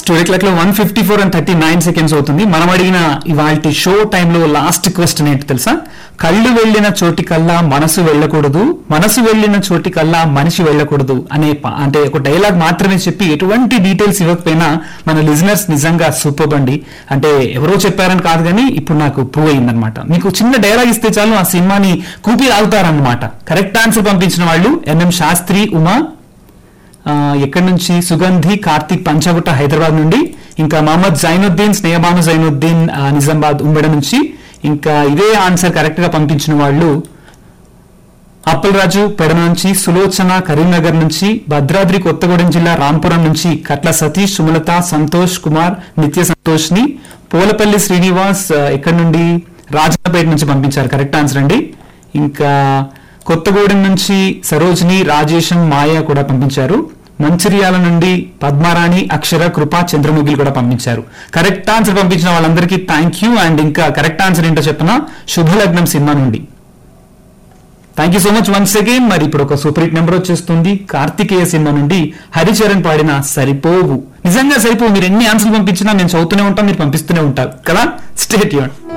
story clock లో one fifty four and thirty nine seconds అవుతుంది మనం అడిగిన ఇవాళ షో టైంలో లాస్ట్ క్వశ్చన్ ఏంటి తెలుసా కళ్ళు వెళ్ళిన చోటి కల్లా మనసు వెళ్ళకూడదు మనసు వెళ్ళిన చోటి కల్లా మనిషి వెళ్ళకూడదు అనే ప- అంటే ఒక డైలాగ్ మాత్రమే చెప్పి ఎటువంటి డీటెయిల్స్ ఇవ్వకపోయినా మన లిజనర్స్ నిజంగా సూపర్ అండి అంటే ఎవరో చెప్పారని కాదు కానీ ఇప్పుడు నాకు ప్రూవ్ అయిందనమాట మీకు చిన్న డైలాగ్ ఇస్తే చాలు ఆ సినిమాని కూపి ఆగుతారన్నమాట కరెక్ట్ ఆన్సర్ పంపించిన వాళ్ళు ఎన్ఎం శాస్త్రి ఉమా ఆ, ఎక్కడి నుంచి సుగంధి కార్తిక్ పంచగుట్ట హైదరాబాద్ నుండి ఇంకా మహమ్మద్ జైనుద్దీన్ స్నేహబాను జైనుద్దీన్ ఆ, నిజామాబాద్ ఉమ్మడి నుంచి ఇంకా ఇదే ఆన్సర్ కరెక్ట్ గా పంపించిన వాళ్ళు అప్పలరాజు పెడన నుంచి సులోచన కరీంనగర్ నుంచి భద్రాద్రి కొత్తగూడెం జిల్లా రాంపురం నుంచి కట్ల సతీష్ సుమలత సంతోష్ కుమార్ నిత్య సంతోష్ ని పోలపల్లి శ్రీనివాస్ ఆ, ఎక్కడి నుండి రాజన్నపేట నుంచి పంపించారు కరెక్ట్ ఆన్సర్ అండి ఇంకా కొత్తగూడెం నుంచి సరోజిని రాజేశం మాయ కూడా పంపించారు మంచిర్యాల నుండి పద్మారాణి అక్షర కృప చంద్రముఖిలు కూడా పంపించారు కరెక్ట్ ఆన్సర్ పంపించిన వాళ్ళందరికీ థ్యాంక్ యూ అండ్ ఇంకా కరెక్ట్ ఆన్సర్ ఏంటో చెప్పిన శుభలగ్నం సినిమా నుండి thank you so much once again మరి ఇప్పుడు ఒక సూపర్ హిట్ నెంబర్ వచ్చేస్తుంది కార్తికేయ సినిమా నుండి హరిచరణ్ పాడిన సరిపోవు నిజంగా సరిపోవు మీరు ఎన్ని ఆన్సర్లు పంపించినా నేను చదువుతూనే ఉంటాం మీరు పంపిస్తూనే ఉంటారు కదా స్టేట్ యూన్